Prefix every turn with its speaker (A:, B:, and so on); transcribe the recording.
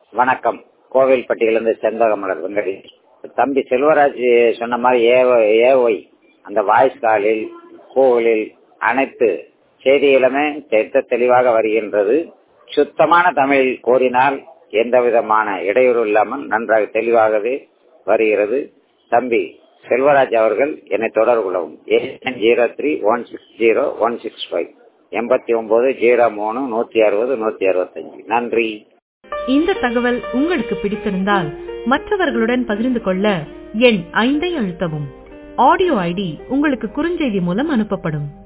A: வணக்கம் கோவில்பட்டியிலிருந்து செண்பகமலர் வெங்கடி தம்பி செல்வராஜ் சொன்ன மாதிரி ஏ ஏஒய் அந்த வாய்ஸ் காலில் கூகுளில் அனைத்து செய்திகளுமே திட்ட தெளிவாக வருகின்றது சுத்தமான தமிழில் கோரினால் எந்த விதமான இடையூறு இல்லாமல் நன்றாக தெளிவாகவே வருகிறது தம்பி செல்வராஜ் அவர்கள் என்னை தொடர்பு கொள்ளவும் ஏஎன் zero three one six zero one six five எண்பத்தி ஒன்பது ஜீரோ மூணு நூத்தி அறுபது நூத்தி அறுபத்தஞ்சு நன்றி
B: இந்த தகவல் உங்களுக்கு பிடித்திருந்தால் மற்றவர்களுடன் பகிர்ந்து கொள்ள எண் ஐந்தை அழுத்தவும் ஆடியோ ஐடி உங்களுக்கு குறுஞ்செய்தி மூலம் அனுப்பப்படும்